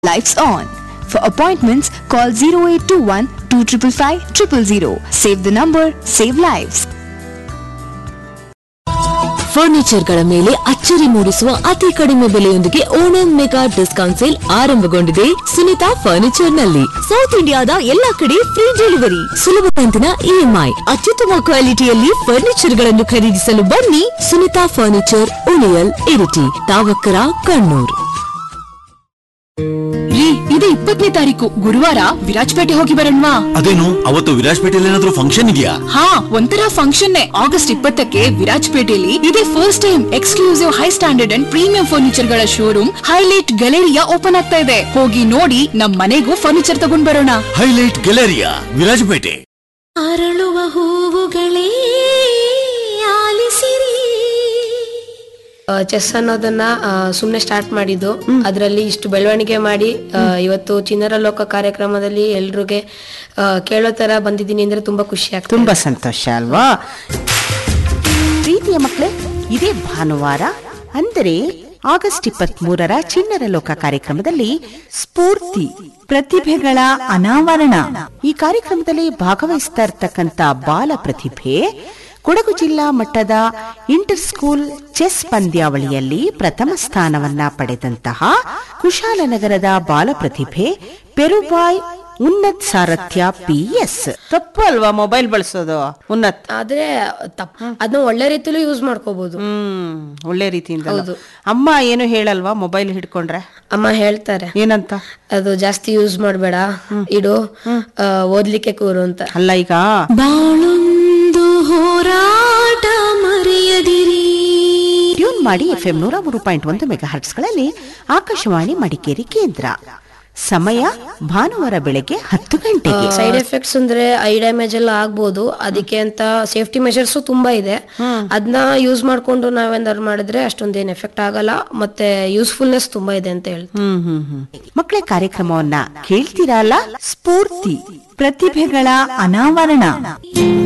Lights on. For appointments, call 0821 2555 000. Save the number, save lives. ಫರ್ನಿಚರ್ಗಳ ಮೇಲೆ ಅಚ್ಚರಿ ಮೂಡಿಸುವ ಅತಿ ಕಡಿಮೆ ಬೆಲೆಯೊಂದಿಗೆ ಓಣಂ ಮೆಗಾ ಡಿಸ್ಕೌಂಟ್ ಸೇಲ್ ಆರಂಭಗೊಂಡಿದೆ ಸುನಿತಾ ಫರ್ನಿಚರ್ ನಲ್ಲಿ ಸೌತ್ ಇಂಡಿಯಾದ ಎಲ್ಲಾ ಕಡೆ ಫ್ರೀ ಡೆಲಿವರಿ ಸುಲಭ ಕಂತಿನ ಇಎಂಐ ಅತ್ಯುತ್ತಮ ಕ್ವಾಲಿಟಿಯಲ್ಲಿ ಫರ್ನಿಚರ್ ಗಳನ್ನು ಖರೀದಿಸಲು ಬನ್ನಿ ಸುನಿತಾ ಫರ್ನಿಚರ್ ಉಳಿಯಲ್ ಇರಿಟಿ ತಾವಕ್ಕರ ಕಣ್ಣೂರ್ ರೀ ಇದು ಇಪ್ಪತ್ತನೇ ತಾರೀಕು ಗುರುವಾರ ವಿರಾಜಪೇಟೆ ಹೋಗಿ ಬರೋಣವಾ ಅದೇನು ಅವತ್ತು ವಿರಾಜಪೇಟೆಯಲ್ಲಿ ಏನಾದ್ರೂ ಫಂಕ್ಷನ್ ಇದೆಯಾ ಹಾ ಒಂಥರ ಫಂಕ್ಷನ್ ಆಗಸ್ಟ್ ಇಪ್ಪತ್ತಕ್ಕೆ ವಿರಾಜಪೇಟೆಯಲ್ಲಿ ಇದೇ first time exclusive high standard and premium furniture ಗಳ ಶೋರೂಮ್ ಹೈಲೈಟ್ ಗ್ಯಾಲರಿಯಾ ಓಪನ್ ಆಗ್ತಾ ಇದೆ ಹೋಗಿ ನೋಡಿ ನಮ್ ಮನೆಗೂ ಫರ್ನಿಚರ್ ತಗೊಂಡ್ ಬರೋಣ ಹೈಲೈಟ್ ಗ್ಯಾಲರಿಯಾ ವಿರಾಜಪೇಟೆ ಅರಳುವ ಹೂವುಗಳೇ ಆಲಿಸಿರಿ ಚೆಸ್ ಅನ್ನೋದನ್ನ ಸುಮ್ಮನೆ ಸ್ಟಾರ್ಟ್ ಮಾಡಿದ್ದು ಅದರಲ್ಲಿ ಇಷ್ಟು ಬೆಳವಣಿಗೆ ಮಾಡಿ ಆ, ಇವತ್ತು ಚಿನ್ನರ ಲೋಕ ಕಾರ್ಯಕ್ರಮದಲ್ಲಿ ಎಲ್ರಿಗೆ ಆ, ಕೇಳೋ ತರ ಬಂದಿದ್ದೀನಿ ಅಂದ್ರೆ ತುಂಬಾ ಖುಷಿ ಆಗ್ತದೆ ತುಂಬಾ ಸಂತೋಷ ಅಲ್ವಾ ಪ್ರೀತಿಯ ಮಕ್ಕಳೇ ಇದೇ ಭಾನುವಾರ ಅಂದರೆ ಆಗಸ್ಟ್ ಇಪ್ಪತ್ತ್ ಮೂರರ ಚಿಣ್ಣರ ಲೋಕ ಕಾರ್ಯಕ್ರಮದಲ್ಲಿ ಸ್ಫೂರ್ತಿ ಪ್ರತಿಭೆಗಳ ಅನಾವರಣ ಈ ಕಾರ್ಯಕ್ರಮದಲ್ಲಿ ಭಾಗವಹಿಸ್ತಾ ಇರ್ತಕ್ಕಂಥ ಬಾಲ ಪ್ರತಿಭೆ ಕೊಡಗು ಜಿಲ್ಲಾ ಮಟ್ಟದ ಇಂಟರ್ ಸ್ಕೂಲ್ ಚೆಸ್ ಪಂದ್ಯಾವಳಿಯಲ್ಲಿ ಪ್ರಥಮ ಸ್ಥಾನವನ್ನ ಪಡೆದಂತಹ ಕುಶಾಲನಗರದ ಬಾಲ ಪ್ರತಿಭೆ ಪೆರುಬಾಯ್ ಉನ್ನತ್ ಸಾರಥ್ಯ ಪಿಎಸ್ ತಪ್ಪು ಅಲ್ವಾ ಮೊಬೈಲ್ ಬಳಸೋದು ಉನ್ನತ್ ಆದ್ರೆ ತಪ್ ಅದನ್ನ ಒಳ್ಳೆ ರೀತಿಲೂ ಯೂಸ್ ಮಾಡ್ಕೋಬಹುದು ಹ್ಮ್ ಒಳ್ಳೆ ರೀತಿಯಿಂದ ಅಲ್ಲ. ಹೌದು. ಅಮ್ಮ ಏನು ಹೇಳಲ್ವಾ ಮೊಬೈಲ್ ಹಿಡ್ಕೊಂಡ್ರೆ ಅಮ್ಮ ಹೇಳ್ತಾರೆ ಏನಂತ ಅದು ಜಾಸ್ತಿ ಯೂಸ್ ಮಾಡಬೇಡ ಇಡು ಆ, ಓದ್ಲಿಕ್ಕೆ ಕೂರು ಅಂತ ಅಲ್ಲ ಈಗ ಬಾಳೊಂದು ಹೋರಾಟ ಮರೆಯದಿರಿ ಟ್ಯೂನ್ ಮಾಡಿ ಎಫ್ ಎಂ ನೂರ ಮೂರು ಪಾಯಿಂಟ್ ಒಂದು ಮೆಗಾ ಹರ್ಟ್ಸ್ಗಳಲ್ಲಿ ಆಕಾಶವಾಣಿ ಮಡಿಕೇರಿ ಕೇಂದ್ರ ಸಮಯ ಭಾನುವಾರ ಬೆಳಗ್ಗೆ ಹತ್ತು ಗಂಟೆಗೆ ಸೈಡ್ ಎಫೆಕ್ಟ್ಸ್ ಅಂದ್ರೆ ಐ ಡ್ಯಾಮೇಜ್ ಎಲ್ಲ ಆಗ್ಬೋದು ಅದಕ್ಕೆ ಅಂತ ಸೇಫ್ಟಿ ಮೆಷರ್ಸ್ ತುಂಬಾ ಇದೆ ಅದನ್ನ ಯೂಸ್ ಮಾಡ್ಕೊಂಡು ನಾವೇನಾದ್ರು ಮಾಡಿದ್ರೆ ಅಷ್ಟೊಂದೇನು ಎಫೆಕ್ಟ್ ಆಗಲ್ಲ ಮತ್ತೆ ಯೂಸ್ಫುಲ್ನೆಸ್ ತುಂಬಾ ಇದೆ ಅಂತ ಹೇಳ್ತೀನಿ ಹ್ಮ್ ಹ್ಮ್ ಹ್ಮ್ ಮಕ್ಕಳ ಕಾರ್ಯಕ್ರಮವನ್ನ ಕೇಳ್ತೀರಲ್ಲ ಸ್ಫೂರ್ತಿ ಪ್ರತಿಭೆಗಳ ಅನಾವರಣ